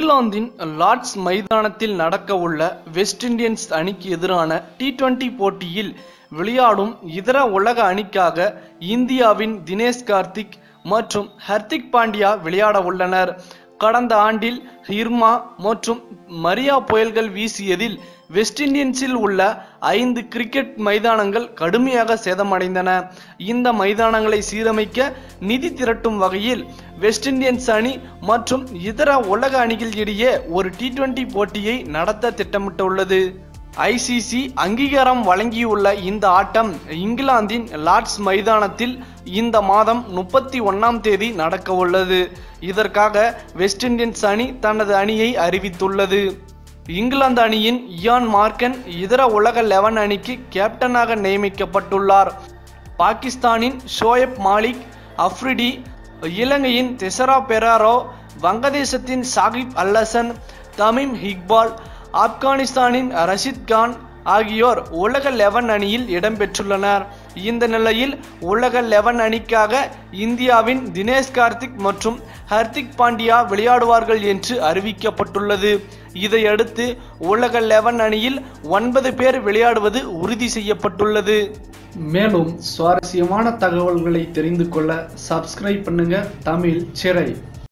இங்கிலாந்தின் லார்ட்ஸ் மைதானத்தில் நடக்கவுள்ள வெஸ்ட் இண்டீஸ் அணிக்கு எதிரான டி டுவெண்டி போட்டியில் விளையாடும் இதர உலக அணிக்காக இந்தியாவின் தினேஷ் கார்த்திக் மற்றும் ஹர்திக் பாண்டியா விளையாட உள்ளனர் கடந்த ஆண்டில் ஹிர்மா மற்றும் மரியா புயல்கள் வீசியதில் வெஸ்ட் இண்டீஸில் உள்ள ஐந்து கிரிக்கெட் மைதானங்கள் கடுமையாக சேதமடைந்தன இந்த மைதானங்களை சீரமைக்க நிதி திரட்டும் வகையில் வெஸ்ட் இண்டீஸ் அணி மற்றும் இதர உலக அணிகள் இடையே ஒரு டி டுவெண்டி போட்டியை நடத்த திட்டமிட்டுள்ளது ஐசிசி அங்கீகாரம் வழங்கியுள்ள இந்த ஆட்டம் இங்கிலாந்தின் லார்ட்ஸ் மைதானத்தில் இந்த மாதம் முப்பத்தி ஒன்னாம் தேதி நடக்க உள்ளது இதற்காக வெஸ்ட் இண்டீஸ் அணி தனது அணியை அறிவித்துள்ளது இங்கிலாந்து அணியின் இயான் மார்க்கன் இதர உலக லெவன் அணிக்கு கேப்டனாக நியமிக்கப்பட்டுள்ளார் பாகிஸ்தானின் ஷோயப் மாலிக் அஃப்ரிடி இலங்கையின் தெசரா பெராரோ வங்கதேசத்தின் சாகிப் அல்லசன் தமீம் இக்பால் ஆப்கானிஸ்தானின் ரஷித் கான் ஆகியோர் உலக லெவன் அணியில் இடம்பெற்றுள்ளனர் இந்த நிலையில் உலக லெவன் அணிக்காக இந்தியாவின் தினேஷ் கார்த்திக் மற்றும் ஹர்திக் பாண்டியா விளையாடுவார்கள் என்று அறிவிக்கப்பட்டுள்ளது இதையடுத்து உலக லெவன் அணியில் ஒன்பது பேர் விளையாடுவது உறுதி செய்யப்பட்டுள்ளது மேலும் சுவாரஸ்யமான தகவல்களை தெரிந்து கொள்ள சப்ஸ்கிரைப் பண்ணுங்க தமிழ் சிறை